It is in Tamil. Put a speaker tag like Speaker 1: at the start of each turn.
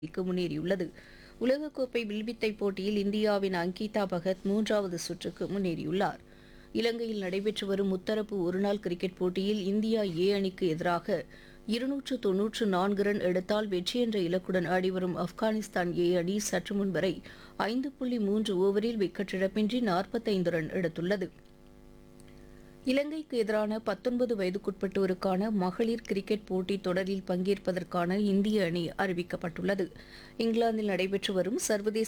Speaker 1: க்கு முன்னேறியுள்ளது உலகக்கோப்பை வில்வித்தை போட்டியில் இந்தியாவின் அங்கிதா பகத் மூன்றாவது சுற்றுக்கு முன்னேறியுள்ளார் இலங்கையில் நடைபெற்று வரும் முத்தரப்பு ஒருநாள் கிரிக்கெட் போட்டியில் இந்தியா ஏ அணிக்கு எதிராக இருநூற்று தொன்னூற்று நான்கு ரன் எடுத்தால் வெற்றி என்ற இலக்குடன் ஆடிவரும் ஆப்கானிஸ்தான் ஏ அணி சற்று முன் வரை ஐந்து புள்ளி மூன்று ஓவரில் விக்கெட் இழப்பின்றி நாற்பத்தைந்து ரன் எடுத்துள்ளது இலங்கைக்கு எதிரான பத்தொன்பது வயதுக்குட்பட்டோருக்கான மகளிர் கிரிக்கெட் போட்டித் தொடரில் பங்கேற்பதற்கான இந்திய அணி அறிவிக்கப்பட்டுள்ளது இங்கிலாந்தில் நடைபெற்று வரும் சர்வதேச